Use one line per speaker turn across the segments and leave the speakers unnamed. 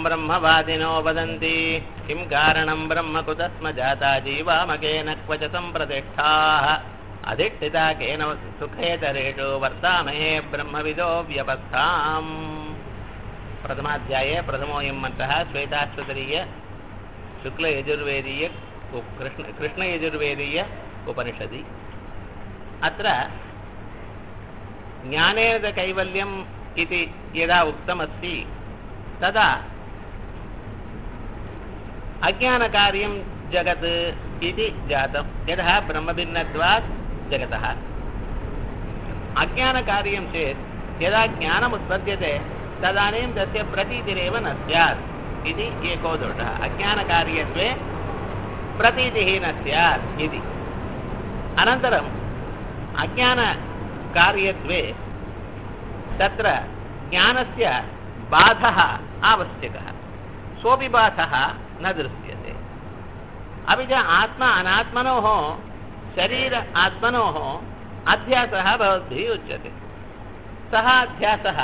ब्रह्मवादिनो वदन्ति किं कारणं ब्रह्म कुतस्म जाता जीवामकेन क्व च सम्प्रतिष्ठाः अधिष्ठिता केन सुखेतरेषु वर्तामहे ब्रह्मविदो व्यवस्थाम् प्रथमाध्याये प्रथमोऽयं मन्त्रः श्वेताश्वतरीय शुक्लयजुर्वेदीय उ- कृष्ण कृष्णयजुर्वेदीय उपनिषदि अत्र ज्ञानेन कैवल्यम् इति यदा उक्तमस्ति तदा अज्ञानकार्यं जगत् इति जातं यतः ब्रह्मभिन्नत्वात् जगतः अज्ञानकार्यं चेत् यदा ज्ञानमुत्पद्यते तदानीं तस्य प्रतीतिरेव न स्यात् इति एको दोषः अज्ञानकार्यत्वे प्रतीतिः न स्यात् इति अनन्तरम् अज्ञानकार्यत्वे तत्र ज्ञानस्य बाधः आवश्यकः सोऽपि बाधः न दृश्यते अपि च आत्मा अनात्मनोः शरीर आत्मनोः अध्यासः भवद्भिः उच्यते सः अध्यासः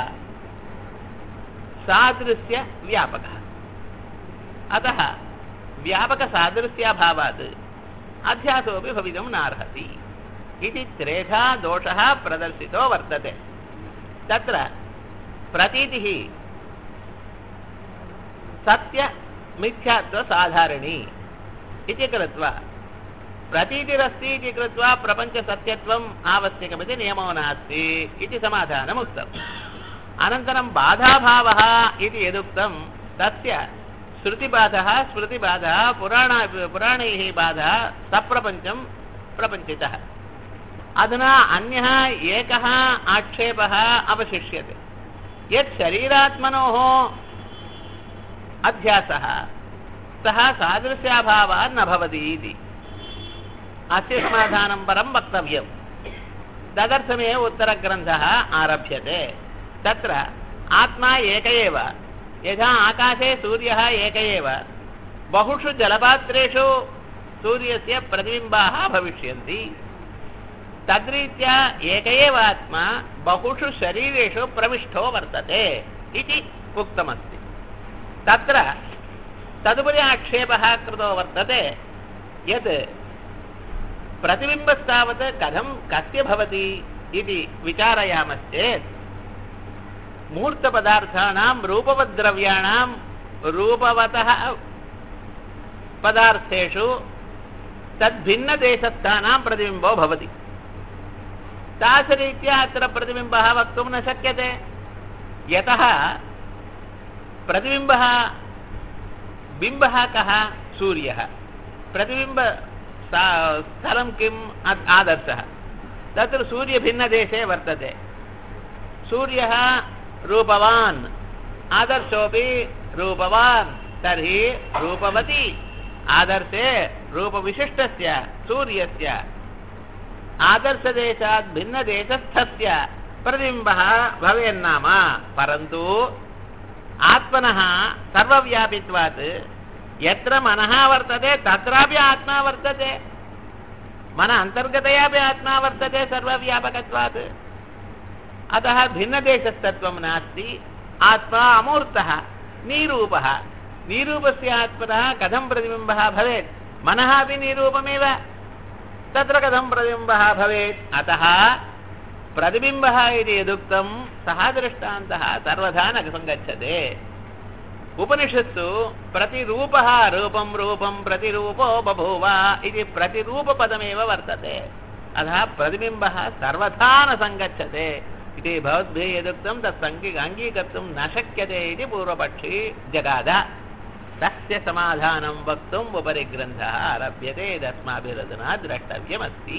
सादृश्यव्यापकः अतः व्यापकसादृश्याभावात् अध्यासोऽपि भवितुं नार्हति इति त्रेधा दोषः प्रदर्शितो वर्तते तत्र प्रतीतिः सत्यमिथ्यात्वसाधारिणी इति कृत्वा प्रतीतिरस्ति इति कृत्वा प्रपञ्चसत्यत्वम् आवश्यकमिति नियमो नास्ति इति समाधानम् उक्तम् अनन्तरं बाधाभावः इति यदुक्तं तस्य श्रुतिबाधः स्मृतिबाधः पुराण पुराणैः बाधः सप्रपञ्चं प्रपञ्चितः अधुना अन्यः एकः आक्षेपः अवशिष्यते यत् शरीरात्मनोः अध्यासः सः सादृश्याभावात् न भवति इति अस्य समाधानं परं वक्तव्यम् तदर्थमेव उत्तरग्रन्थः आरभ्यते तत्र आत्मा एक एव यथा आकाशे सूर्यः एक एव बहुषु जलपात्रेषु सूर्यस्य प्रतिबिम्बाः भविष्यन्ति तद्रीत्या एक एव आत्मा बहुषु शरीरेषु प्रविष्टो वर्तते इति उक्तमस्ति तत्र तदुपरि आक्षेपः कृतो वर्तते यत् प्रतिबिम्बस्तावत् कथं कस्य भवति इति विचारयामश्चेत् मूर्तपदार्थानां रूपवद्द्रव्याणां रूपवतः पदार्थेषु तद्भिन्नदेशस्थानां प्रतिबिम्बो भवति तादृशरीत्या अत्र प्रतिबिम्बः वक्तुं न शक्यते यतः प्रतिबिम्बः बिम्बः कः सूर्यः प्रतिबिम्ब सा- स्थलं किम् अ- आदर्शः तत्र सूर्यभिन्नदेशे वर्तते सूर्यः रूपवान् आदर्शोऽपि रूपवान् तर्हि रूपवती आदर्शे रूपविशिष्टस्य सूर्यस्य आदर्शदेशात् भिन्नदेशस्थस्य प्रतिबिम्बः भवेन्नाम परन्तु आत्मनः सर्वव्यापित्वात् यत्र मनः वर्तते तत्रापि आत्मा वर्तते मन अन्तर्गतयापि आत्मा वर्तते सर्वव्यापकत्वात् अतः भिन्नदेशस्तत्वं नास्ति आत्मा अमूर्तः निरूपः निरूपस्य आत्मनः कथं प्रतिबिम्बः भवेत् मनः अपि निरूपमेव तत्र कथं प्रतिबिम्बः भवेत् अतः प्रतिबिम्बः इति यदुक्तं सः दृष्टान्तः सर्वथा न सङ्गच्छते उपनिषत्सु प्रतिरूपः रूपं रूपं प्रतिरूपो बभूव इति प्रतिरूपपदमेव वर्तते अतः प्रतिबिम्बः सर्वथा न सङ्गच्छते इति भवद्भिः यदुक्तं तत् सङ्गी अङ्गीकर्तुं न शक्यते इति पूर्वपक्षी जगाद तस्य समाधानं वक्तुम् उपरि ग्रन्थः आरभ्यते यदस्माभिरधुना द्रष्टव्यमस्ति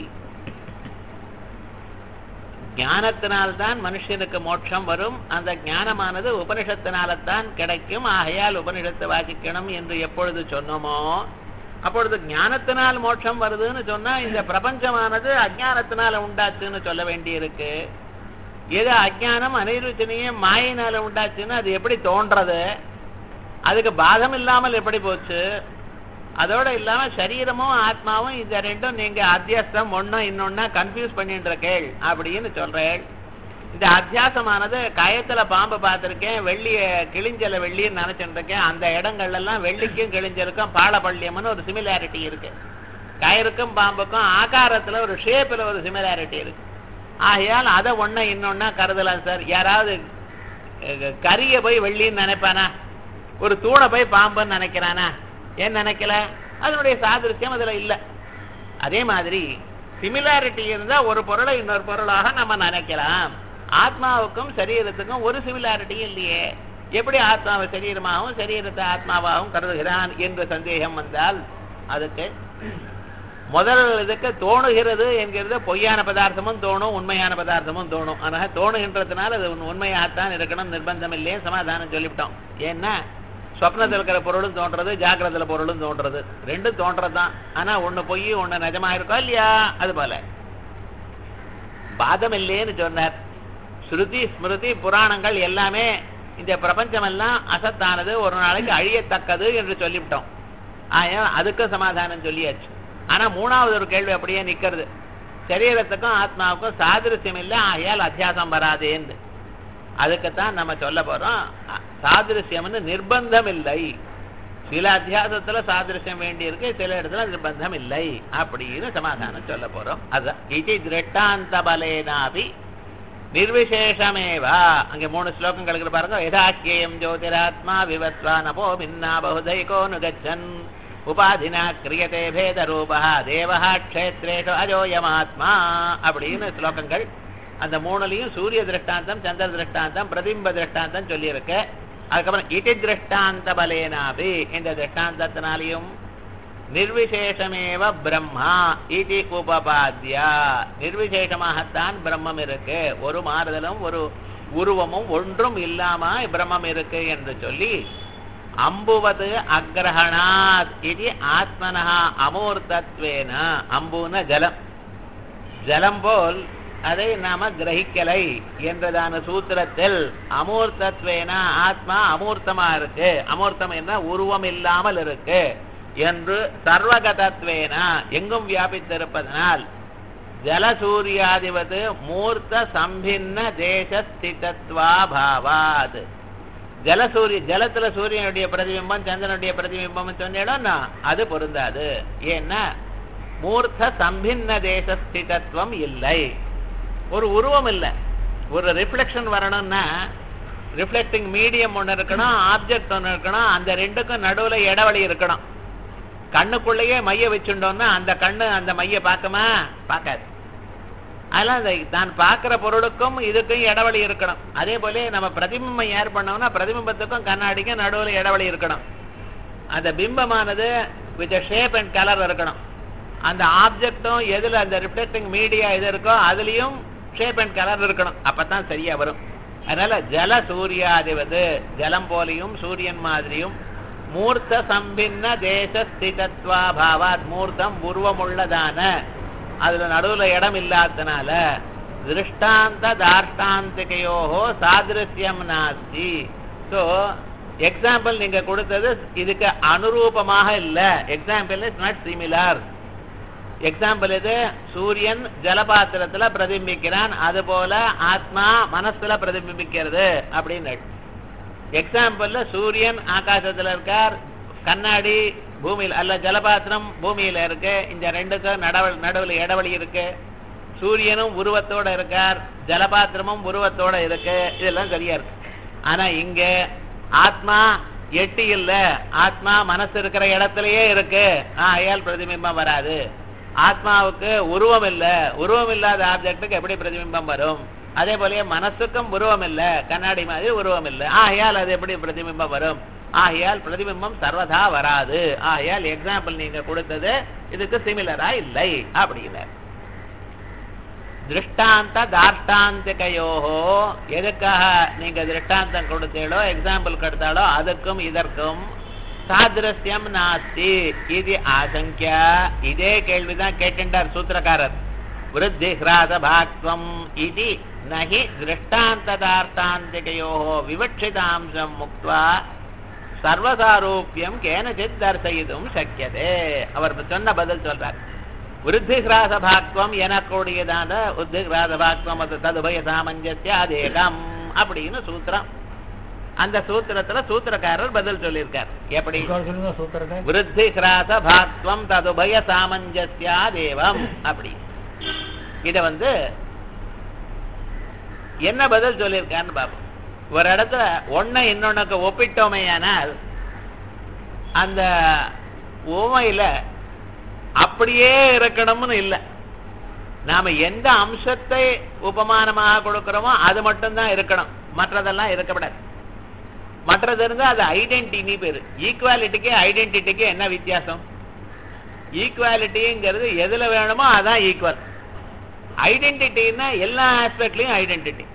ஞானத்தினால்தான் மனுஷனுக்கு மோட்சம் வரும் அந்த ஞானமானது உபனிஷத்தினால்தான் கிடைக்கும் ஆகையால் உபனிஷத்தை வாசிக்கணும் என்று எப்பொழுது சொன்னோமோ அப்பொழுது ஞானத்தினால் மோட்சம் வருதுன்னு சொன்னா இந்த பிரபஞ்சமானது அஜானத்தினால உண்டாச்சுன்னு சொல்ல வேண்டியிருக்கு எது அஜானம் அனிருச்சனையும் மாயினால உண்டாச்சுன்னு அது எப்படி தோன்றது அதுக்கு பாதம் இல்லாமல் எப்படி போச்சு அதோட இல்லாம சரீரமும் ஆத்மாவும் இந்த ரெண்டும் நீங்க அத்தியஸ்தம் ஒன்னும் இன்னொன்னா கன்ஃபியூஸ் பண்ணிட்டு இருக்கேள் அப்படின்னு சொல்றேள் இந்த அத்தியாசமானது கயத்துல பாம்பு பார்த்திருக்கேன் வெள்ளிய கிழிஞ்சல வெள்ளின்னு நினைச்சிட்டு இருக்கேன் அந்த இடங்கள்ல எல்லாம் வெள்ளிக்கும் கிழிஞ்சலுக்கும் பாலபள்ளியம்னு ஒரு சிமிலாரிட்டி இருக்கு கயருக்கும் பாம்புக்கும் ஆகாரத்துல ஒரு ஷேப்ல ஒரு சிமிலாரிட்டி இருக்கு ஆகையால் அதை ஒண்ண இன்னொன்னா கருதலாம் சார் யாராவது அஹ், கரிய போய் வெள்ளின்னு நினைப்பானா ஒரு தூணை போய் பாம்புன்னு நினைக்கிறானா ஏன் நினைக்கல அதனுடைய சாதிருஷ்யம் அதுல இல்ல அதே மாதிரி சிமிலாரிட்டி இருந்தா ஒரு பொருளை இன்னொரு பொருளாக நம்ம நினைக்கலாம் ஆத்மாவுக்கும் சரீரத்துக்கும் ஒரு சிமிலாரிட்டி இல்லையே எப்படி ஆத்மாவை சரீரமாகவும் சரீரத்தை ஆத்மாவாகவும் கருதுகிறான் என்ற சந்தேகம் வந்தால் அதுக்கு முதல் இதுக்கு தோணுகிறது என்கிறது பொய்யான பதார்த்தமும் தோணும் உண்மையான பதார்த்தமும் தோணும் ஆனால் தோணுகின்றதுனால அது உண்- உண்மையாகத்தான் இருக்கணும் நிர்பந்தம் இல்லையே சமாதானம் சொல்லிவிட்டோம் ஏன்னா சொப்னத்தில் இருக்கிற பொருளும் தோன்றது ஜாக்கிரதையில் பொருளும் தோன்றது ரெண்டும் தோன்றது தான் ஆனால் ஒன்று பொய் ஒன்று நிஜமா இருக்கோ இல்லையா அது போல பாதம் இல்லையேன்னு சொன்னார் ஸ்ருதி ஸ்மிருதி புராணங்கள் எல்லாமே இந்த பிரபஞ்சமெல்லாம் அசத்தானது ஒரு நாளைக்கு அழியத்தக்கது என்று சொல்லிவிட்டோம் ஆயா அதுக்கும் சமாதானம் சொல்லியாச்சு ஆனா மூணாவது ஒரு கேள்வி அப்படியே நிக்கிறது சரீரத்துக்கும் ஆத்மாவுக்கும் சாதிருஷ்யம் இல்லை ஆகையால் அத்தியாசம் வராதேன்னு அதுக்குத்தான் நம்ம சொல்ல போறோம் அ- சாதிருஷ்யம்னு நிர்பந்தம் இல்லை சில அத்தியாசத்துல சாதிருஷ்யம் வேண்டி இருக்கு சில இடத்துல நிர்பந்தம் இல்லை அப்படின்னு சமாதானம் சொல்ல போறோம் அதுதான் இது திருஷ்டாந்த பலேனாபி நிர்விசேஷமேவா அங்க மூணு ஸ்லோகங்கள் இருக்கு பாருங்க யதாக்கியம் ஜோதிராத்மா விவத்வா நபோ மின்னா பகுதைகோ நுகச்சன் உபாதினா கிரியதே பேத ரூபா தேவஹா க்ஷேத்ரேஷு அஜோயமாத்மா அப்படின்னு ஸ்லோகங்கள் அந்த மூணுலையும் சூரிய திருஷ்டாந்தம் சந்திர திருஷ்டாந்தம் பிரதிம்ப திருஷ்டாந்தம் சொல்லியிருக்கு அதுக்கப்புறம் இதி திருஷ்டாந்த பலேனாபி இந்த திருஷ்டாந்தத்தினாலையும் நிர்விசேஷமேவ பிரம்மா இது உபபாத்யா நிர்விசேஷமாகத்தான் பிரம்மம் இருக்கு ஒரு மாறுதலும் ஒரு உருவமும் ஒன்றும் இல்லாம பிரம்மம் இருக்கு என்று சொல்லி அம்புவது அக்ரஹணாத் இது ஆத்மனஹா அமூர்த்தத்வேன அம்புன ஜலம் ஜலம் போல் அதை நாம கிரகிக்கலை என்றதான சூத்திரத்தில் அமூர்த்தத்வேன ஆத்மா அமூர்த்தமா இருக்கு அமூர்த்தம் என்ன உருவம் இல்லாமல் இருக்கு என்று சர்வகதத்வேன எங்கும் வியாபித்திருப்பதனால் ஜலசூரியாதிவது மூர்த்த சம்பின்ன தேச ஸ்திதத்வா பாவாத் ஜலசூரிய ஜலத்துல சூரியனுடைய பிரதிபிம்பம் சந்திரனுடைய பிரதிபிம்பம் சொன்னேடா அது பொருந்தாது ஏன்னா மூர்த்த சம்பின்ன தேச ஸ்திதத்துவம் இல்லை ஒரு உருவம் இல்லை ஒரு ரிஃப்ளெக்ஷன் வரணும்னா ரிஃப்ளெக்டிங் மீடியம் ஒன்று இருக்கணும் ஆப்ஜெக்ட் ஒன்று இருக்கணும் அந்த ரெண்டுக்கும் நடுவுல இடைவெளி இருக்கணும் கண்ணுக்குள்ளேயே மைய வச்சுட்டோம்னா அந்த கண்ணு அந்த மைய பார்க்குமா பார்க்காது அதெல்லாம் அந்த நான் பார்க்கிற பொருளுக்கும் இதுக்கும் இடைவெளி இருக்கணும் அதே போல நம்ம பிரதிபிம்பம் ஏர் பண்ணோம்னா பிரதிபிம்பத்துக்கும் கண்ணாடிக்கும் நடுவுல இடைவெளி இருக்கணும் அந்த பிம்பமானது வித் ஷேப் அண்ட் கலர் இருக்கணும் அந்த ஆப்ஜெக்டும் எதுல அந்த ரிஃப்ளெக்டிங் மீடியா எது இருக்கோ அதுலயும் ஷேப் அண்ட் கலர் இருக்கணும் அப்பதான் சரியா வரும் அதனால ஜல சூரியாதிவது ஜலம் போலையும் சூரியன் மாதிரியும் மூர்த்த சம்பின்ன தேச ஸ்திதத்வா பாவாத் மூர்த்தம் உருவமுள்ளதான அதுல நடுவுல இடம் இல்லாதனால திருஷ்டாந்த தார்ஷ்டாந்திகையோஹோ சாதிருஷ்யம் நாஸ்தி ஸோ எக்ஸாம்பிள் நீங்க கொடுத்தது இதுக்கு அனுரூபமாக இல்ல example is not similar example இது சூரியன் ஜலபாத்திரத்துல பிரதிபிக்கிறான் அது போல ஆத்மா மனசுல பிரதிபிக்கிறது அப்படின்னு எக்ஸாம்பிள்ல சூரியன் ஆகாசத்துல இருக்கார் கண்ணாடி பூமியில் அல்ல ஜலபாத்திரம் பூமியில இருக்கு இந்த ரெண்டுக்கும் நடவ நடுவில் இடைவெளி இருக்கு சூரியனும் உருவத்தோட இருக்கார் ஜலபாத்திரமும் உருவத்தோட இருக்கு இதெல்லாம் சரியா இருக்கு ஆனா இங்க ஆத்மா எட்டி இல்ல ஆத்மா மனசு இருக்கிற இடத்திலேயே இருக்கு ஆயால் பிரதிபிம்பம் வராது ஆத்மாவுக்கு உருவம் இல்ல உருவம் இல்லாத ஆப்ஜெக்டுக்கு எப்படி பிரதிபிம்பம் வரும் அதே போலயே மனசுக்கும் உருவம் இல்ல கண்ணாடி மாதிரி உருவம் இல்ல ஆகையால் அது எப்படி பிரதிபிம்பம் வரும் ஆகையால் பிரதிபிம்பம் சர்வதா வராது ஆகையால் எக்ஸாம்பிள் நீங்க கொடுத்தது இதுக்கு சிமிலரா இல்லை அப்படின்னார் திருஷ்டாந்த தார்ஷ்டாந்திகையோஹோ எதுக்காக நீங்க திருஷ்டாந்தம் கொடுத்தீங்களோ எக்ஸாம்பிள் கொடுத்தாலோ அதுக்கும் இதற்கும் சாதிரஸ்யம் நாஸ்தி இது ஆசங்கியா இதே கேள்விதான் கேட்டுட்டார் சூத்திரக்காரர் விருத்தி ஹிராத பாக்வம் இது நகி திருஷ்டாந்ததார்த்தாந்திகையோ விவட்சிதாம்சம் முக்வா சர்வசாரூபியம் கேனச்சித் தர்சயிதும் சக்கியதே அவர் சொன்ன பதில் சொல்றார் விருத்திகிராச பாக்வம் எனக்கூடியதான உத்திகிராச பாக்வம் அது ததுபய சாமஞ்சசிய அதேகம் அப்படின்னு சூத்திரம் அந்த சூத்திரத்துல சூத்திரக்காரர் பதில் சொல்லியிருக்கார் எப்படி
இன்னொரு சொல்லுங்க சூத்திரத்தை
விருத்தி கிராச பாக்வம் ததுபய சாமஞ்சசியா தேவம் அப்படி இத வந்து என்ன பதில் சொல்லியிருக்கான்னு பாப்போம் ஒரு இடத்துல ஒன்ன இன்னொன்னுக்கு ஒப்பிட்டோமையானால் அந்த உமையில அப்படியே இருக்கணும்னு இல்லை நாம எந்த அம்சத்தை உபமானமாக கொடுக்கிறோமோ அது மட்டும்தான் இருக்கணும் மற்றதெல்லாம் இருக்கக்கூடாது மற்றது இருந்தா அது ஐடென்டிட்டி பேரு ஈக்குவாலிட்டிக்கு ஐடென்டிட்டிக்கு என்ன வித்தியாசம் ஈக்குவாலிட்டிங்கிறது எதுல வேணுமோ அதான் ஈக்குவல் ஐடென்டிட்டின்னா எல்லா ஆஸ்பெக்ட்லயும் ஐடென்டிட்டி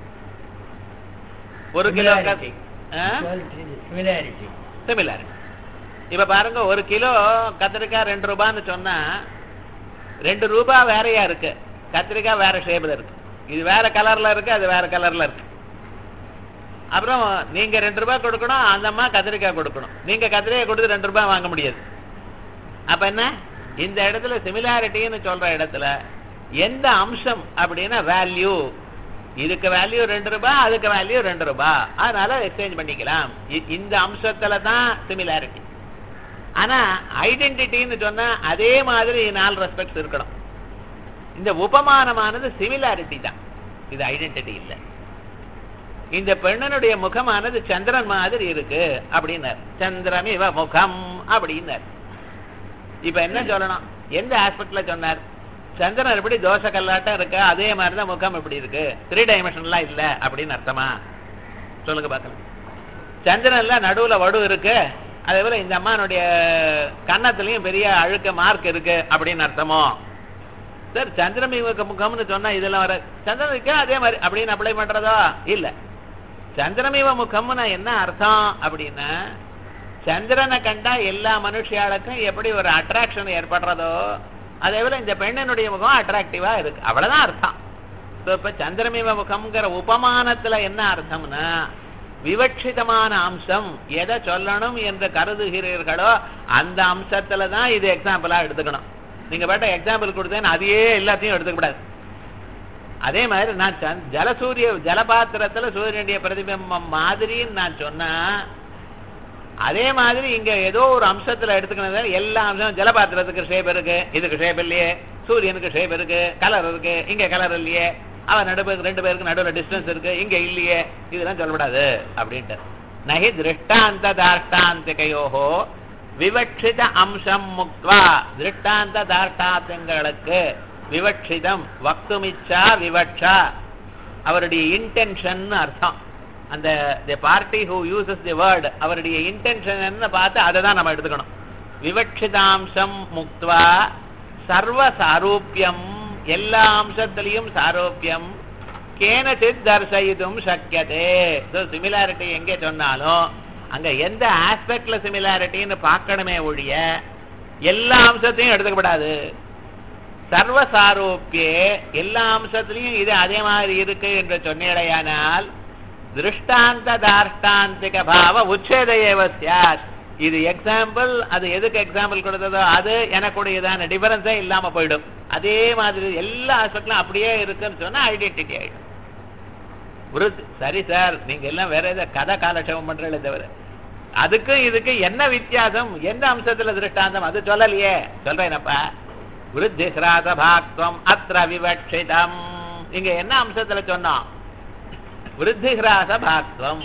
ஒரு கிலோ
Similarity. சிமிலாரிட்டி
சிமிலர் இப்ப பாருங்க ஒரு கிலோ கத்திரிக்காய் ரெண்டு ரூபான்னு சொன்னா ரெண்டு ரூபாய் வேறையா இருக்கு கத்திரிக்காய் வேற ஷேப்ல இருக்கு இது வேற கலர்ல இருக்கு அது வேற கலர்ல இருக்கு அப்புறம் நீங்க ரெண்டு ரூபாய் கொடுக்கணும் அந்த அம்மா கத்திரிக்காய் கொடுக்கணும் நீங்க கத்திரிக்காய் கொடுத்து ரெண்டு ரூபாய் வாங்க முடியாது அப்ப என்ன இந்த இடத்துல சிமிலாரிட்டின்னு சொல்ற இடத்துல எந்த அம்சம் அப்படின்னா வேல்யூ இதுக்கு வேல்யூ ரெண்டு ரூபாய் அதுக்கு வேல்யூ ரெண்டு ரூபாய் அதனால எக்ஸ்சேஞ்ச் பண்ணிக்கலாம் இ- இந்த அம்சத்துல தான் சிமிலாரிட்டி ஆனா ஐடென்டிட்டின்னு சொன்னா அதே மாதிரி நாலு ரெஸ்பெக்ட்ஸ் இருக்கணும் இந்த உபமானமானது சிமிலாரிட்டி தான் இது ஐடென்டிட்டி இல்லை இந்த பெண்ணனுடைய முகமானது சந்திரன் மாதிரி இருக்கு அப்படின்னார் சந்திரன் இவ முகம் அப்படின்னார் இப்ப என்ன சொல்லணும் எந்த ஆஸ்பெக்ட்ல சொன்னார் சந்திரன் எப்படி தோசை கல்லாட்டம் இருக்கு அதே மாதிரி தான் முகம் எப்படி இருக்கு த்ரீ டைமென்ஷன்லாம் இல்ல அப்படின்னு அர்த்தமா சொல்லுங்க பார்க்கலாம் சந்திரன்ல நடுவுல வடு இருக்கு அதே போல இந்த அம்மானுடைய கன்னத்துலயும் பெரிய அழுக்க மார்க் இருக்கு அப்படின்னு அர்த்தமோ சார் சந்திரமிக முகம்னு சொன்னா இதெல்லாம் வர சந்திரனுக்கு அதே மாதிரி அப்படின்னு அப்ளை பண்றதா இல்ல சந்திரமிவ முகம்னு என்ன அர்த்தம் அப்படின்னா சந்திரனை கண்டா எல்லா மனுஷியாளுக்கும் எப்படி ஒரு அட்ராக்ஷன் ஏற்படுறதோ அதே போல இந்த பெண்ணினுடைய முகம் அட்ராக்டிவா இருக்கு அவ்வளவுதான் அர்த்தம் So, இப்ப சந்திரமிவ முகம்ங்கிற உபமானத்துல என்ன அர்த்தம்னா விவட்சிதமான அம்சம் எதை சொல்லணும் என்று கருதுகிறீர்களோ அந்த அம்சத்துல தான் இது எக்ஸாம்பிளா எடுத்துக்கணும் நீங்க பாட்ட எக்ஸாம்பிள் கொடுத்தேன்னு அதையே எல்லாத்தையும் எடுத்துக்கூடாது அதே மாதிரி நான் சந்த்- ஜலசூரிய ஜலபாத்திரத்துல சூரியனுடைய பிரதிபிம்பம் மாதிரின்னு நான் சொன்னா அதே மாதிரி இங்க ஏதோ ஒரு அம்சத்துல எடுத்துக்கணும் எல்லா அம்சம் ஜலபாத்திரத்துக்கு ஷேப் இருக்கு இதுக்கு ஷேப் இல்லையே சூரியனுக்கு ஷேப் இருக்கு கலர் இருக்கு இங்க கலர் இல்லையே அவன் நடுப்பு ரெண்டு பேருக்கு நடுவுல டிஸ்டன்ஸ் இருக்கு இங்க இல்லையே இதெல்லாம் சொல்லக்கூடாது அப்படின்ட்டு நகி திருஷ்டாந்த தாஷ்டாந்திகையோஹோ விவட்சித அம்சம் முக்வா திருஷ்டாந்த தாஷ்டாந்தங்களுக்கு விவட்சிதம் வக்துமிச்சா விவட்சா அவருடைய இன்டென்ஷன் அர்த்தம் அந்த the party who uses the word அவருடைய இன்டென்ஷன் என்ன பார்த்து அதை தான் நம்ம எடுத்துக்கணும் விவட்சிதாம்சம் முக்துவா சர்வ சாரூபியம் எல்லா அம்சத்திலையும் சாரூபியம் கேனச்சித் தர்சயிதும் சக்கியதே சிமிலாரிட்டி எங்கே சொன்னாலும் அங்க எந்த ஆஸ்பெக்ட்ல சிமிலாரிட்டின்னு பார்க்கணுமே ஒழிய எல்லா அம்சத்தையும் எடுத்துக்கப்படாது சர்வசாரோப்பியே எல்லா அம்சத்திலையும் இது அதே மாதிரி இருக்கு என்று சொன்னேடையானால் திருஷ்டாந்த தாஷ்டாந்திக பாவ உச்சேதையேவ சியாத் இது எக்ஸாம்பிள் அது எதுக்கு எக்ஸாம்பிள் கொடுத்ததோ அது எனக்குடையதான டிஃபரன்ஸே இல்லாம போயிடும் அதே மாதிரி எல்லா ஆஸ்பெக்ட்லும் அப்படியே இருக்குன்னு சொன்னா ஐடென்டிட்டி ஆயிடும் விருத் சரி சார் நீங்க எல்லாம் வேற ஏதோ கதை காலட்சேபம் பண்றீங்களே தவிர அதுக்கும் இதுக்கு என்ன வித்தியாசம் எந்த அம்சத்துல திருஷ்டாந்தம் அது சொல்லலையே சொல்றேனப்பா விருத்தி சிராத பாக்துவம் அத்திர விவட்சிதம் இங்க என்ன அம்சத்துல சொன்னோம் விருத்தி சிராச பாக்துவம்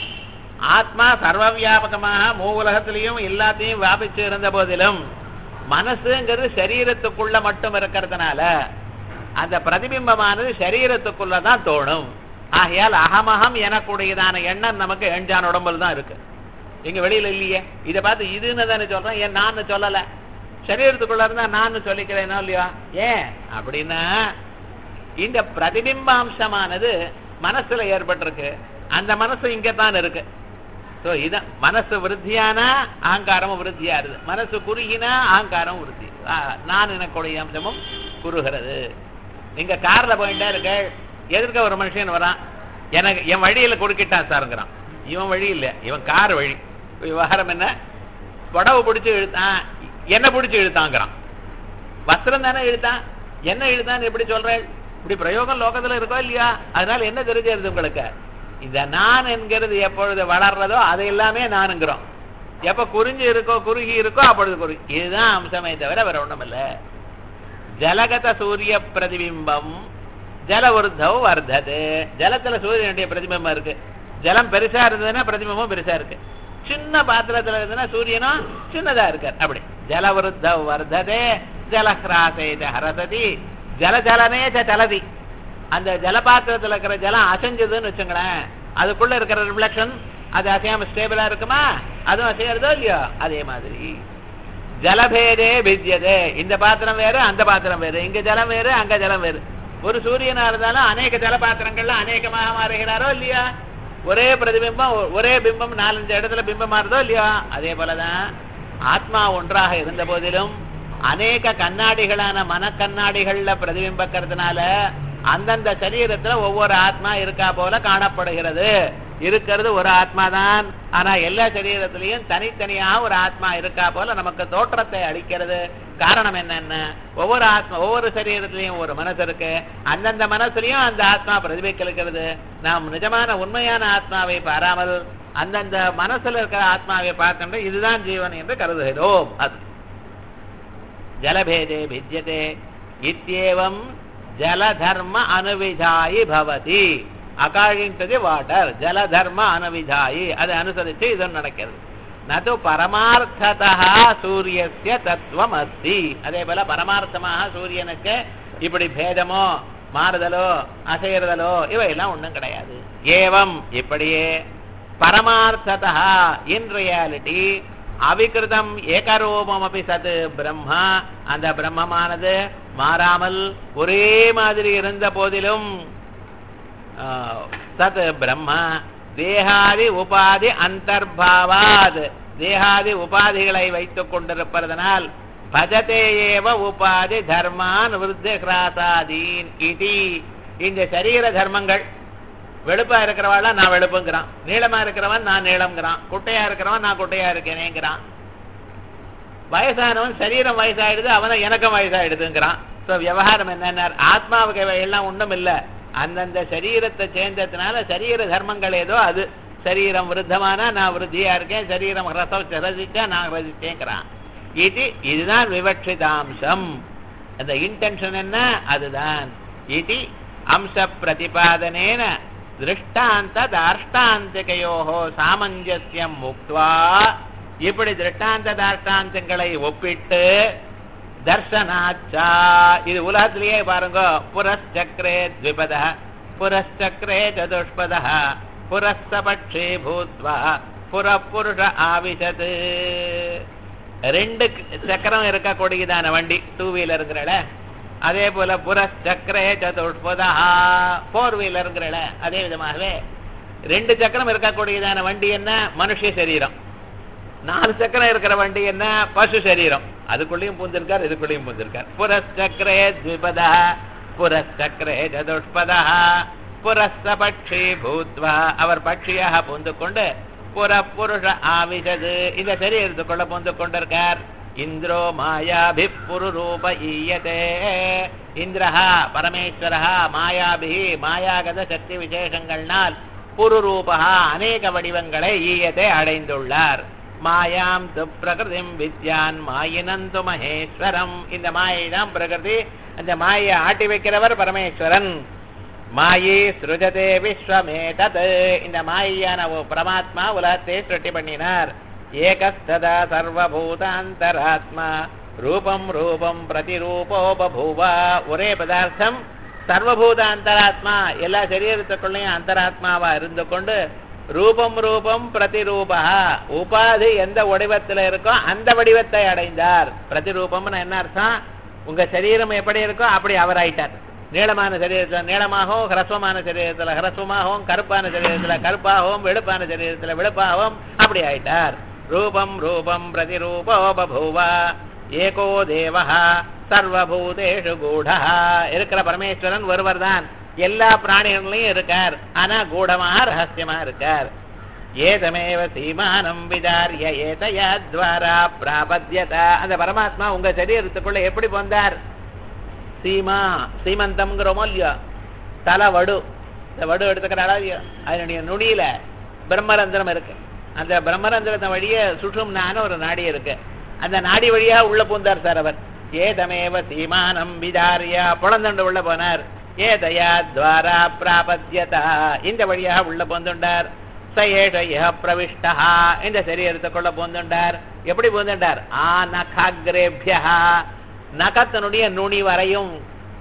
ஆத்மா சர்வ வியாபகமாக மூ உலகத்திலையும் எல்லாத்தையும் வியாபிச்சு இருந்த போதிலும் மனசுங்கிறது சரீரத்துக்குள்ள மட்டும் இருக்கிறதுனால அந்த பிரதிபிம்பமானது சரீரத்துக்குள்ள தான் தோணும் ஆகையால் அகமகம் எனக்கூடியதான எண்ணம் நமக்கு எஞ்சான் உடம்புல தான் இருக்கு எங்க வெளியில இல்லையே இதை பார்த்து இதுன்னு தானே சொல்றேன் ஏன் நான் சொல்லல சரீரத்துக்குள்ள இருந்தா நான் சொல்லிக்கிறேனோ இல்லையா ஏன் அப்படின்னா இந்த பிரதிபிம்பாம்சமானது மனசுல ஏற்பட்டிருக்கு அந்த மனசு இங்கதான் இருக்கு சோ இதான் மனசு விருத்தியானா அகங்காரமும் விருத்தியாருது மனசு குறுகினா அகங்காரம் விருத்தி ஆ, நான் எனக்குடைய அம்சமும் குறுகிறது நீங்க கார்ல போயிட்டே இருக்க எதிர்க்க ஒரு மனுஷன் வரான் எனக்கு என் வழியில குறுக்கிட்டான் சாருங்கிறான் இவன் வழி இல்ல இவன் கார் வழி விவகாரம் என்ன புடவை பிடிச்சு இழுத்தான் என்ன பிடிச்சு இழுத்தாங்கிறான் வஸ்திரம் தானே இழுத்தான் என்ன இழுத்தான் எப்படி சொல்றேன் இப்படி பிரயோகம் லோகத்துல இருக்கோ இல்லையா அதனால என்ன தெரிஞ்சிருது உங்களுக்கு இந்த நான் என்கிறது எப்பொழுது வளர்றதோ அது எல்லாமே நானுங்கிறோம் எப்ப குறிஞ்சு இருக்கோ குறுகி இருக்கோ அப்பொழுது குறு இதுதான் அம்சமே தவிர வேற ஒண்ணும் இல்ல ஜலகத சூரிய பிரதிபிம்பம் ஜலவருத்தவ் வர்த்தது ஜலத்துல சூரியனுடைய பிரதிபிம்பம் இருக்கு ஜலம் பெருசா இருந்ததுன்னா பிரதிபிம்பம் பெருசா இருக்கு சின்ன பாத்திரத்துல இருந்ததுன்னா சூரியனும் சின்னதா இருக்கார் அப்படி ஜலவருத்தவ் வர்த்ததே ஜலஹ்ராசேத ஹரசதி ஜலஜலனே சலதி அந்த ஜலபாத்திரத்துல இருக்கிற ஜலம் அசைஞ்சதுன்னு வச்சுங்களேன் அதுக்குள்ள இருக்கிற ரிஃப்ளெக்ஷன் அது அசையாம ஸ்டேபிளா இருக்குமா அதுவும் அசையறதோ இல்லையோ அதே மாதிரி ஜலபேதே பித்யதே இந்த பாத்திரம் வேறு அந்த பாத்திரம் வேறு இங்க ஜலம் வேறு அங்க ஜலம் வேறு ஒரு சூரியனா இருந்தாலும் அநேக ஜல பாத்திரங்கள்ல அநேகமாக மாறுகிறாரோ இல்லையா ஒரே பிரதிபிம்பம் ஒ- ஒரே பிம்பம் நாலஞ்சு இடத்துல பிம்பம் மாறுதோ இல்லையா அதே போலதான் ஆத்மா ஒன்றாக இருந்த போதிலும் அநேக கண்ணாடிகளான மனக்கண்ணாடிகள்ல பிரதிபிம்பக்கிறதுனால அந்தந்த சரீரத்துல ஒவ்வொரு ஆத்மா இருக்கா போல காணப்படுகிறது இருக்கிறது ஒரு ஆத்மா தான் ஆனா எல்லா சரீரத்திலையும் தனித்தனியாக ஒரு ஆத்மா இருக்கா போல நமக்கு தோற்றத்தை அளிக்கிறது காரணம் என்னன்னா ஒவ்வொரு ஆத்மா ஒவ்வொரு சரீரத்திலையும் ஒரு மனசு இருக்கு அந்தந்த மனசுலயும் அந்த ஆத்மா பிரதிபலிக்கிறது நாம் நிஜமான உண்மையான ஆத்மாவை பாராமல் அந்தந்த மனசுல இருக்கிற ஆத்மாவை பார்க்கின்ற இதுதான் ஜீவன் என்று கருதுகிறோம் அது ஜலபேதே भिद्यते இத்தியேவம் ஜலதர்ம அனுவிதாயி பவதி அகார்டிங் டு தி வாட்டர் ஜலதர்ம அனுவிதாயி அதை அனுசரிச்சு இது நடக்கிறது நது பரமார்த்ததா சூரியஸ்ய தத்துவம் அஸ்தி அதே போல பரமார்த்தமாக சூரியனுக்கு இப்படி பேதமோ மாறுதலோ அசைறுதலோ இவையெல்லாம் ஒண்ணும் கிடையாது ஏவம் இப்படியே பரமார்த்ததா இன் ரியாலிட்டி அவிகிருதம் ஏகரூபம் அப்படி சத் பிரம்மா அந்த பிரம்மமானது மாறாமல் ஒரே மாதிரி இருந்த போதிலும் ஆ, சத் பிரம்ம தேகாதி உபாதி அந்தர்பாவாத் தேகாதி உபாதிகளை வைத்துக் கொண்டிருப்பதனால் பஜதே ஏவ உபாதி தர்மான் விருத்திகிராசாதீன் இதி இந்த சரீர தர்மங்கள் வெளுப்பா இருக்கிறவாள் நான் வெளுப்புங்கிறான் நீளமா இருக்கிறவன் நான் நீளம்ங்கிறான் குட்டையா இருக்கிறவன் நான் குட்டையா இருக்கேனேங்கிறான் வயசானவன் சரீரம் வயசாயிடுது அவனை எனக்கும் வயசாயிடுதுங்கிறான் சோ விவகாரம் என்ன ஆத்மாவுக்கு இவை எல்லாம் ஒண்ணும் இல்ல அந்தந்த சரீரத்தை சேர்ந்ததுனால சரீர தர்மங்கள் ஏதோ அது சரீரம் விருத்தமானா நான் விருத்தியா இருக்கேன் சரீரம் ரசம் ரசிச்சா நான் ரசிச்சேங்கிறான் இது இதுதான் விவட்சிதாம்சம் அந்த இன்டென்ஷன் என்ன அதுதான் இது அம்ச பிரதிபாதனேன திருஷ்டாந்த தாஷ்டாந்திகையோகோ சாமஞ்சஸ்யம் முக்துவா இப்படி திருஷ்டாந்த தாஷ்டாந்தங்களை ஒப்பிட்டு தர்சனாச்சா இது உலகத்திலேயே பாருங்க புரஸ்சக்கரே த்விபத புரஸ்சக்கரே சதுஷ்பத புரஸ்தபட்சே பூத்வா புறப்புருஷ ஆவிஷத் ரெண்டு சக்கரம் இருக்கக்கூடியதான வண்டி டூ வீலருங்கிறல அதே போல புரஸ்சக்கரே சதுஷ்பதா ஃபோர் வீலருங்கிறல அதே விதமாகவே ரெண்டு சக்கரம் இருக்கக்கூடியதான வண்டி என்ன மனுஷ சரீரம் நாலு சக்கரம் இருக்கிற வண்டி என்ன பசு சரீரம் அதுக்குள்ளேயும் பூந்திருக்கார் இதுக்குள்ளேயும் பூந்திருக்கார் புரஸ்சக்கரே த்விபதா புரஸ்சக்கரே சதுஷ்பதா புரஸ்த பட்சி பூத்வா அவர் பட்சியாக பூந்து கொண்டு புற புருஷ ஆவிஷது இந்த சரீரத்துக்குள்ள பூந்து கொண்டிருக்கார் இந்திரோ மாயாபி புருரூப ஈயதே இந்திரஹா பரமேஸ்வரஹா மாயாபி மாயாகத சக்தி விசேஷங்கள்னால் புருரூபா அநேக வடிவங்களை ஈயத்தை அடைந்துள்ளார் மாயாம் து பிரகிருதிம் வித்யான் மாயினந்து மகேஸ்வரம் இந்த மாயை தான் பிரகிருதி அந்த மாயை ஆட்டி வைக்கிறவர் பரமேஸ்வரன் மாயே சுருஜதே விஸ்வமேதத் இந்த மாயான ஓ பரமாத்மா உலகத்தை சுட்டி பண்ணினார் ஏகஸ்ததா சர்வபூதாந்தராத்மா ரூபம் ரூபம் பிரதிரூபோ பபூவா ஒரே பதார்த்தம் சர்வபூத அந்தராத்மா எல்லா சரீரத்துக்குள்ளேயும் அந்தராத்மாவா இருந்து கொண்டு ரூபம் ரூபம் பிரதிரூபா உபாதி எந்த வடிவத்துல இருக்கோ அந்த வடிவத்தை அடைந்தார் பிரதிரூபம்னு என்ன அர்த்தம் உங்க சரீரம் எப்படி இருக்கோ அப்படி அவர் ஆயிட்டார் நீளமான சரீரத்துல நீளமாகவும் ஹரஸ்வமான சரீரத்துல ஹரஸ்வமாகவும் கருப்பான சரீரத்துல கருப்பாகவும் வெளுப்பான சரீரத்துல வெளுப்பாகவும் அப்படி ஆயிட்டார் ரூபம் ரூபம் பிரதிரூபோ பபூவா ஏகோ தேவஹா சர்வபூதேஷு கூடா இருக்கிற பரமேஸ்வரன் ஒருவர் தான் எல்லா பிராணிகளையும் இருக்கார் ஆனா கூடமாக ரகசியமா இருக்கார் ஏதமேவ சீமானம் விதாரிய ஏதயாத்வாரா பிராபத்யத அந்த பரமாத்மா உங்க சரீரத்துக்குள்ள எப்படி வந்தார் சீமா சீமந்தம்ங்கிறோமோ இல்லையோ தலை வடு இந்த வடு எடுத்துக்கிறாளா இல்லையோ அதனுடைய நுனியில பிரம்மரந்திரம் இருக்கு அந்த பிரம்மரந்திரத்தை வழியே சுஷும்னான ஒரு நாடி இருக்கு அந்த நாடி வழியா உள்ள பூந்தார் சார் அவர் ஏதமேவ சீமானம் விதாரியா புலந்தண்டு உள்ள போனார் ஏதயா துவாரா பிராபத்யதா இந்த வழியாக உள்ள போந்துண்டார் சயேஷய பிரவிஷ்டா இந்த சரீரத்துக்குள்ள போந்துண்டார் எப்படி போந்துண்டார் ஆ நகாகிரேபியா நகத்தினுடைய நுனி வரையும்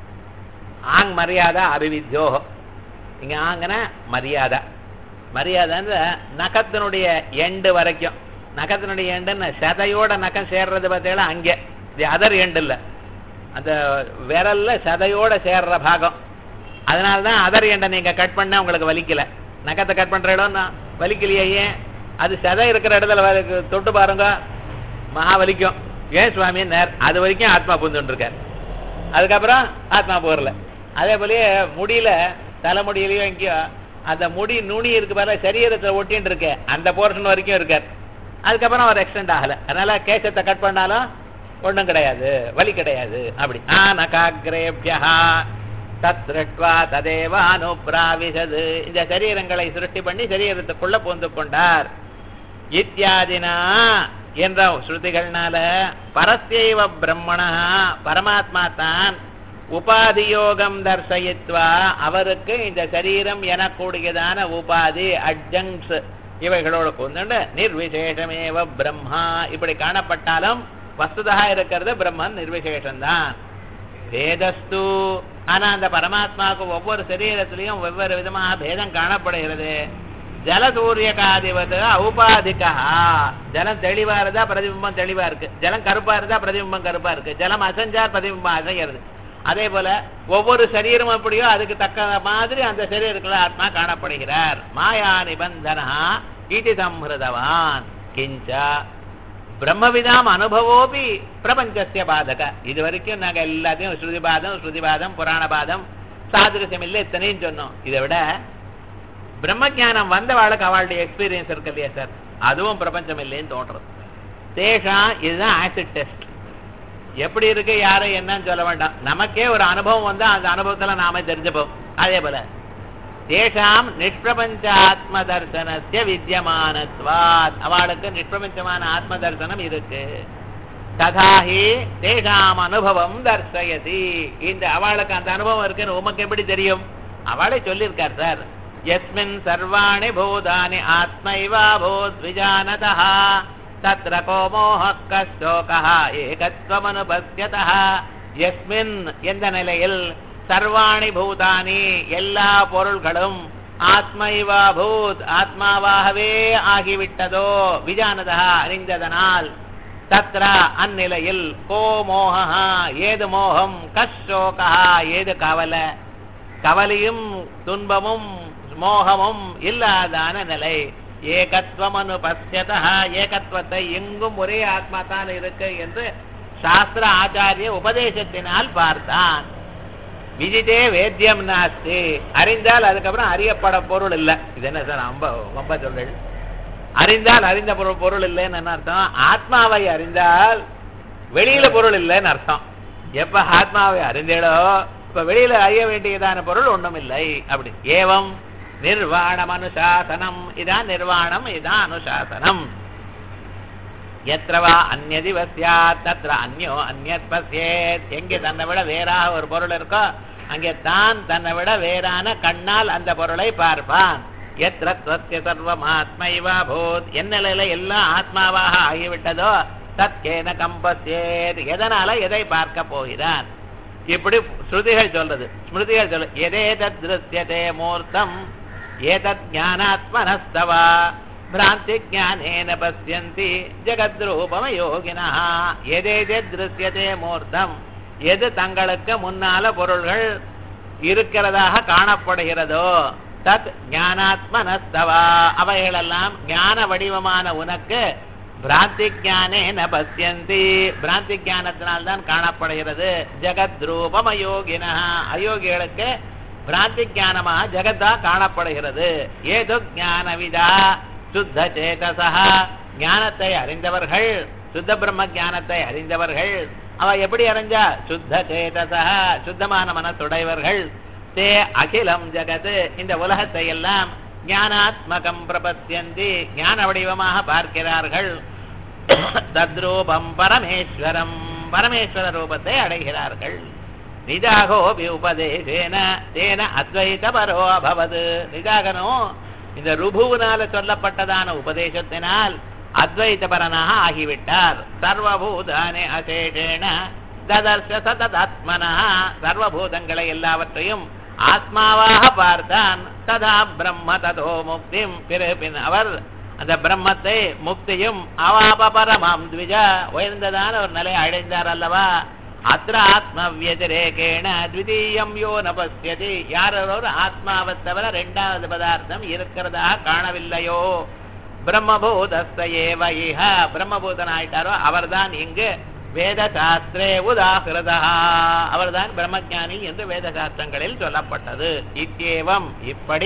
ஆங் மரியாதை அபிவித்யோ இங்க ஆங்கன மரியாதை மரியாதைன்ற நகத்தினுடைய எண்டு வரைக்கும் நகத்தினுடைய எண்டுன்னு சதையோட நகம் சேர்றது பார்த்தீங்களா அங்கே இது அதர் எண்டு இல்ல அந்த விரல்ல சதையோட சேர்ற பாகம் அதனால தான் அதர் எண்டை நீங்க கட் பண்ண உங்களுக்கு வலிக்கல நகத்தை கட் பண்ற இடம்னா வலிக்கலையே ஏன் அது சதை இருக்கிற இடத்துல வலிக்கு- தொட்டு பாருங்க மகா வலிக்கும் ஏன் சுவாமி நேர் அது வரைக்கும் ஆத்மா பூந்துட்டு இருக்கார் அதுக்கப்புறம் ஆத்மா போறல அதே போலயே முடியில தலைமுடியிலயோ எங்கேயோ அந்த முடி நுனி இருக்கு பாரு சரீரத்துல ஒட்டின்னு இருக்கு அந்த போர்ஷன் வரைக்கும் இருக்கார் அதுக்கப்புறம் அவர் எக்ஸ்டெண்ட் ஆகல அதனால கேசத்தை கட் பண்ணாலும் ஒண்ணும் கிடையாது வலி கிடையாது அப்படி ஆனகாகிரேபியா தத்ருட்வா ததேவானுப்ராவிசது இந்த சரீரங்களை சிருஷ்டி பண்ணி சரீரத்துக்குள்ள பூந்து கொண்டார் இத்தியாதினா என்ற ஸ்ருதிகள்னால பரஸ்யைவ பிரம்மணா பரமாத்மா தான் உபாதியோகம் தர்சயித்வா அவருக்கு இந்த சரீரம் எனக்கூடியதான உபாதி அட்ஜங்ஸ் இவைகளோடு கொண்டு நிர்விசேஷமேவ பிரம்மா இப்படி காணப்பட்டாலும் வஸ்துதா இருக்கிறது பிரம்மன் நிர்விசேஷம்தான் வேதஸ்து ஆனா அந்த பரமாத்மாவுக்கு ஒவ்வொரு சரீரத்திலையும் வெவ்வேறு விதமாக பேதம் காணப்படுகிறது ஜல சூரியகாதிபது ஔபாதிகா ஜலம் தெளிவா இருந்தா பிரதிபிம்பம் தெளிவா இருக்கு ஜலம் கருப்பா இருந்தா பிரதிபிம்பம் கருப்பா இருக்கு ஜலம் அசைஞ்சா பிரதிபிம்பம் அசைகிறது அதே போல ஒவ்வொரு சரீரம் எப்படியோ அதுக்கு தக்க மாதிரி அந்த சரீரத்துல ஆத்மா காணப்படுகிறார் மாயா நிபந்தனா இது சம்ஹிருதவான் கிஞ்சா பிரம்மவிதாம் அனுபவோபி பிரபஞ்சஸ்ய பாதக இது வரைக்கும் நாங்க எல்லாத்தையும் ஸ்ருதிபாதம் ஸ்ருதிபாதம் புராணபாதம் சாதிரசியம் இல்லை இத்தனையும் சொன்னோம் இதை விட பிரம்ம ஞானம் வந்தவாளுக்கு அவளுடைய எக்ஸ்பீரியன்ஸ் இருக்கு இல்லையா சார் அதுவும் பிரபஞ்சம் இல்லைன்னு தோன்றது தேஷா இதுதான் ஆசிட் டெஸ்ட் எப்படி இருக்கு யாரு என்னன்னு சொல்ல வேண்டாம் நமக்கே ஒரு அனுபவம் வந்தா அந்த அனுபவத்துல நாம தெரிஞ்சுப்போம் அதே போல தேஷாம் நிஷ்பிரபஞ்ச ஆத்ம தர்சனஸ்ய வித்தியமானத்வாத் அவளுக்கு நிஷ்பிரபஞ்சமான ஆத்ம தர்சனம் இருக்கு ததாஹி தேஷாம் அனுபவம் தர்சயதி இந்த அவளுக்கு அந்த அனுபவம் இருக்குன்னு உமக்கு எப்படி தெரியும் அவளே சொல்லியிருக்கார் சார் எஸ்மின் சர்வாணி பூதானி ஆத்மைவா பூத் விஜானதா தத்ர கோ மோக கஷ்டோகா ஏகத்வமனுபஸ்யதா எஸ்மின் எந்த நிலையில் சர்வாணி பூதானி எல்லா பொருள்களும் ஆத்மைவா பூத் ஆத்மாவாகவே ஆகிவிட்டதோ விஜானதா அறிந்ததனால் தத்ர அந்நிலையில் கோ மோகா ஏது மோகம் கஷோகா ஏது கவலை கவலையும் துன்பமும் மோகமும் இல்லாதான நிலை ஏகத்துவம் அனுபஸ்யதா ஏகத்துவத்தை எங்கும் ஒரே ஆத்மா தான் இருக்கு என்று சாஸ்திர ஆச்சாரிய உபதேசத்தினால் பார்த்தான் விதிதே வேத்தியம் நாஸ்தி அறிந்தால் அதுக்கப்புறம் அறியப்பட பொருள் இல்லை இது என்ன சார் ரொம்ப ரொம்ப சொல்றேன் அறிந்தால் அறிந்த பொருள் பொருள் இல்லைன்னு என்ன அர்த்தம் ஆத்மாவை அறிந்தால் வெளியில பொருள் இல்லைன்னு அர்த்தம் எப்ப ஆத்மாவை அறிந்தேடோ இப்ப வெளியில அறிய வேண்டியதான பொருள் ஒண்ணும் இல்லை அப்படி ஏவம் நிர்வாணம் அனுசாசனம் இதான் நிர்வாணம் இதான் அனுசாசனம் எத்திரவா அந்நதி வசியாத் தத்ர அந்யோ அந்நத் பசியேத் எங்கே தன்னை விட வேறாக ஒரு பொருள் இருக்கோ அங்கே தான் தன்னை விட வேறான கண்ணால் அந்த பொருளை பார்ப்பான் எத்திர சத்திய சர்வம் ஆத்மைவா பூத் என் நிலையில எல்லாம் ஆத்மாவாக ஆகிவிட்டதோ தத்கேன கம்பசேத் எதனால எதை பார்க்க போகிறான் இப்படி ஸ்ருதிகள் சொல்றது ஸ்மிருதிகள் சொல்ல எதே தத் திருஷ்யதே மூர்த்தம் ஏதத் ஞானாத்மனஸ்தவா பிராந்தி ஜானேன பசியந்தி ஜெகத்ரூபம யோகினா எதேதே திருஷ்யதே மூர்த்தம் எது தங்களுக்கு முன்னால பொருள்கள் இருக்கிறதாக காணப்படுகிறதோ தத் ஞானாத்மனஸ்தவா அவைகளெல்லாம் ஞான வடிவமான உனக்கு பிராந்தி ஜானேன பசியந்தி பிராந்தி ஜானத்தினால்தான் காணப்படுகிறது ஜெகத் ரூபம் அயோகினா அயோகிகளுக்கு பிராந்தி ஞானமாக ஜெகத்தா காணப்படுகிறது ஏதோ ஞானவிதா சுத்த சேதசா ஞானத்தை அறிந்தவர்கள் சுத்த பிரம்ம ஞானத்தை அறிந்தவர்கள் அவ எப்படி அறிஞ்சா சுத்த சேதசா சுத்தமான மனசுடையவர்கள் தே அகிலம் ஜகத் இந்த உலகத்தை எல்லாம் ஞானாத்மகம் பிரபத்தியந்தி ஞான வடிவமாக பார்க்கிறார்கள் தத்ரூபம் பரமேஸ்வரம் பரமேஸ்வர ரூபத்தை அடைகிறார்கள் நிஜாகோபி உபதேசேன தேன அத்வைத பரோ அபவது நிஜாகனோ இந்த ருபுவினால சொல்லப்பட்டதான உபதேசத்தினால் அத்வைதபரனாக ஆகிவிட்டார் சர்வபூதானே அசேஷேன ததர்ஷ சததாத்மனா சர்வபூதங்களை எல்லாவற்றையும் ஆத்மாவாக பார்த்தான் ததா பிரம்ம ததோ முக்திம் பிறப்பின் அவர் அந்த பிரம்மத்தை முக்தியும் அவாப பரமாம் த்விஜா உயர்ந்ததான ஒரு நிலை அடைந்தார் அல்லவா அத்திர ஆத்ம வியதிரேகேண த்விதீயம் யோ நபஸ்யதி யாரொரு ஆத்மாவை தவிர ரெண்டாவது பதார்த்தம் இருக்கிறதாக காணவில்லையோ பிரம்மபூதஸ்த ஏவ இஹ பிரம்மபூதன் ஆயிட்டாரோ அவர்தான் இங்கு வேத சாஸ்திரே உதாகிருதா அவர்தான் பிரம்மஞானி என்று வேத சாஸ்திரங்களில் சொல்லப்பட்டது இத்தியேவம் இப்படி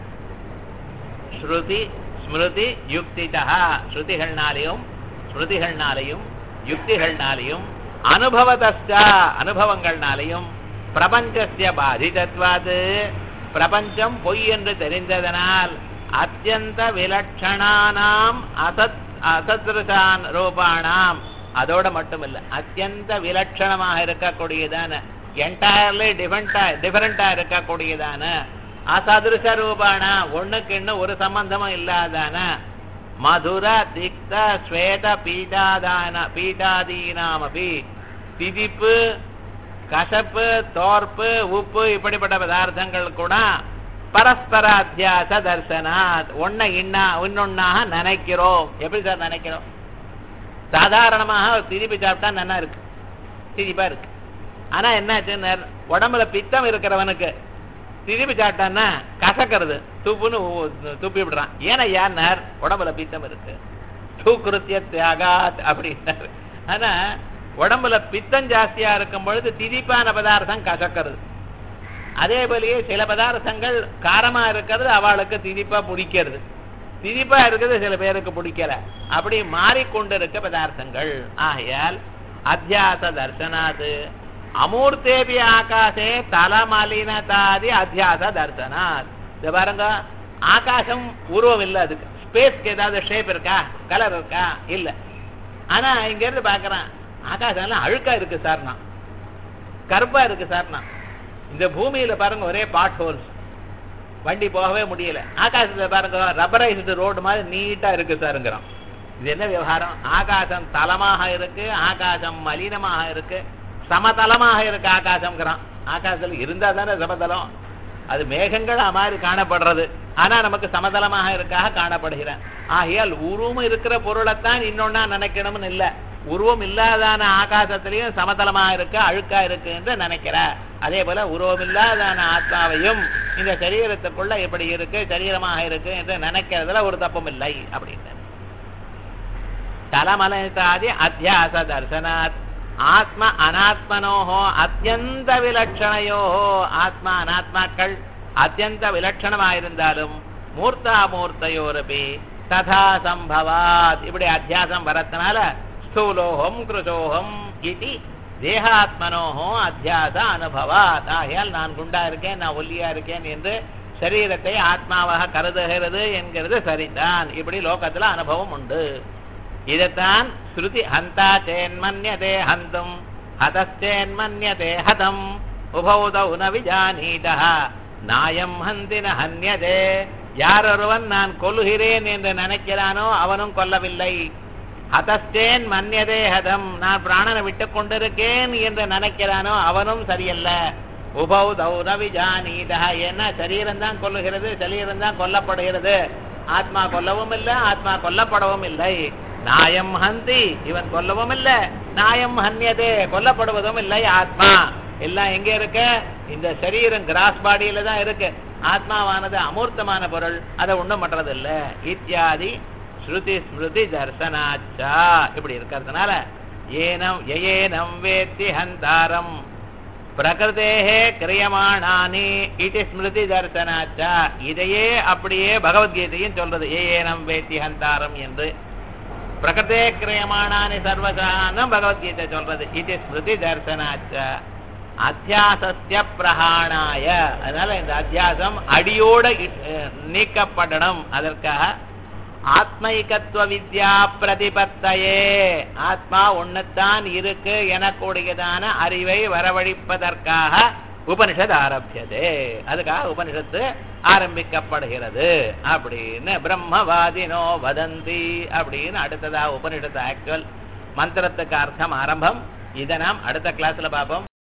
ஸ்ருதி ஸ்மிருதி யுக்திதா ஸ்ருதிகள்னாலையும் ஸ்மிருதிகள்னாலையும் யுக்திகள்னாலையும் அனுபவதஸ்டா அனுபவங்கள்னாலையும் பிரபஞ்சஸ்ய பாதிதத்வாது பிரபஞ்சம் பொய் என்று தெரிந்ததனால் அத்தியந்த விலட்சணானாம் அசத் அசத்ருஷான் ரூபானாம் அதோட மட்டும் இல்ல அத்தியந்த விலட்சணமாக இருக்கக்கூடியதான என்டையர்லி டிஃபரெண்டா டிஃபரெண்டா இருக்கக்கூடியதான அசதுருஷ ரூபான ஒண்ணுக்கு இன்னும் ஒரு சம்பந்தமும் இல்லாதான மதுர திக்த ஸ்வேத பீட்டாதான பீட்டாதீனாமபி திதிப்பு கசப்பு தோர்ப்பு உப்பு இப்படிப்பட்ட பதார்த்தங்கள் கூட பரஸ்பர அத்தியாச தர்சனாத் ஒன்ன இன்னா இன்னொன்னாக நினைக்கிறோம் எப்படி சார் நினைக்கிறோம் சாதாரணமாக ஒரு திதிப்பு சாப்பிட்டா நல்லா இருக்கு திதிப்பா இருக்கு ஆனா என்னாச்சுன்னு உடம்புல பித்தம் இருக்கிறவனுக்கு திதிப்பு சாப்பிட்டான்னா கசக்கிறது துப்புன்னு ஊ- துப்பி விடுறான் ஏன்னா ஏன்னார் உடம்புல பித்தம் இருக்கு தூக்குருத்திய தியாகாத் அப்படின்னாரு ஆனா உடம்புல பித்தம் ஜாஸ்தியா இருக்கும் பொழுது திதிப்பான பதார்த்தம் கசக்கிறது அதே போலயே சில பதார்த்தங்கள் காரமா இருக்கிறது அவளுக்கு திதிப்பா பிடிக்கிறது திதிப்பா இருக்கிறது சில பேருக்கு பிடிக்கல அப்படி மாறிக்கொண்டிருக்க பதார்த்தங்கள் ஆகையால் அத்தியாச தர்சனாது அமூர்த்தேபி ஆகாசே தலமலினதாதி அத்தியாச தர்சனாத் இது பாருங்க ஆகாசம் உருவம் இல்ல அதுக்கு ஸ்பேஸ்க்கு ஏதாவது ஷேப் இருக்கா கலர் இருக்கா இல்ல ஆனா இங்க இருந்து பாக்குறேன் ஆகாசம் எல்லாம் அழுக்கா இருக்கு சார் நான் கருப்பா இருக்கு சார் நான் இந்த பூமியில பாருங்க ஒரே பாட் ஹோல்ஸ் வண்டி போகவே முடியல ஆகாசத்துல பாருங்க ரப்பரைஸ்டு ரோடு மாதிரி நீட்டா இருக்கு சாருங்கிறோம் இது என்ன விவகாரம் ஆகாசம் தலமாக இருக்கு ஆகாசம் மலினமாக இருக்கு சமதளமாக இருக்கு ஆகாசம்ங்கிறான் ஆகாசத்துல இருந்தா தானே சமதளம் அது மேகங்கள் மாதிரி காணப்படுறது ஆனா நமக்கு சமதளமாக இருக்காக காணப்படுகிறேன் ஆகையால் உருவம் இருக்கிற பொருளைத்தான் இன்னொன்னா நினைக்கணும்னு இல்ல உருவம் இல்லாதான ஆகாசத்திலையும் சமதளமா இருக்கு அழுக்கா இருக்கு என்று நினைக்கிற அதே போல உருவம் இல்லாதான ஆத்மாவையும் இந்த சரீரத்துக்குள்ள எப்படி இருக்கு சரீரமாக இருக்கு என்று நினைக்கிறதுல ஒரு தப்பும் இல்லை அப்படின்னு தலமலதாதி அத்தியாச தர்சனாத் ஆத்ம அனாத்மனோஹோ அத்தியந்த விலட்சணையோஹோ ஆத்மா அனாத்மாக்கள் அத்தியந்த விலட்சணமாயிருந்தாலும் மூர்த்தாமூர்த்தையோரபி ததா சம்பவாத் இப்படி அத்தியாசம் வரத்தினால ஸ்தூலோகம் கிருஷோகம் இது தேகாத்மனோஹோ அத்தியாச அனுபவாத் ஆகையால் நான் குண்டா இருக்கேன் நான் ஒல்லியா இருக்கேன் என்று சரீரத்தை ஆத்மாவாக கருதுகிறது என்கிறது சரிதான் இப்படி லோகத்துல அனுபவம் உண்டு இதைத்தான் ஸ்ருதி ஹந்தா சேன்மன்யதே ஹந்தும் ஹதஸ்தேன்மன்யதே ஹதம் உபௌதௌ ந விஜானீதா நாயம் ஹந்தின ஹன்யதே யாரொருவன் நான் கொல்லுகிறேன் என்று நினைக்கிறானோ அவனும் கொல்லவில்லை ஹதஸ்தேன் மன்யதே ஹதம் நான் பிராணனை விட்டு கொண்டிருக்கேன் என்று நினைக்கிறானோ அவனும் சரியல்ல உபௌ தௌர விஜானீதா ஏன்னா சரீரம் தான் கொல்லுகிறது சரீரம் தான் கொல்லப்படுகிறது ஆத்மா கொல்லவும் இல்லை ஆத்மா கொல்லப்படவும் இல்லை நாயம் ஹந்தி இவன் கொல்லவும் இல்லை நாயம் ஹன்யதே கொல்லப்படுவதும் இல்லை ஆத்மா எல்லாம் எங்க இருக்கு இந்த சரீரம் கிராஸ் பாடியில தான் இருக்கு ஆத்மாவானது அமூர்த்தமான பொருள் அதை ஒண்ணும் பண்றது இல்ல இத்தியாதி ஸ்ருதி ஸ்மிருதி தர்சனாச்சா இப்படி இருக்கிறதுனால ஏனம் ஏனம் வேத்தி ஹந்தாரம் பிரகிருதேகே கிரியமானானி இது ஸ்மிருதி தர்சனாச்ச இதையே அப்படியே பகவத்கீதையும் சொல்றது ஏனம் வேத்தி ஹந்தாரம் என்று பிரகிருதே கிரியமானானி சர்வசானம் பகவத்கீதை சொல்றது இது ஸ்மிருதி தர்சனாச்ச அத்தியாசஸ்ய பிரகாணாய அதனால இந்த அத்தியாசம் அடியோட இ- நீக்கப்படணும் அதற்காக ஆத்மைகத்துவ வித்யா பிரதிபத்தையே ஆத்மா ஒண்ணுத்தான் இருக்கு எனக்கூடியதான அறிவை வரவழைப்பதற்காக உபனிஷத் ஆரம்பியது அதுக்காக உபனிஷத்து ஆரம்பிக்கப்படுகிறது அப்படின்னு பிரம்மவாதினோ வதந்தி அப்படின்னு அடுத்ததா உபனிஷத்து ஆக்சுவல் மந்திரத்துக்கு அர்த்தம் ஆரம்பம் இதை நாம் அடுத்த கிளாஸ்ல பார்ப்போம்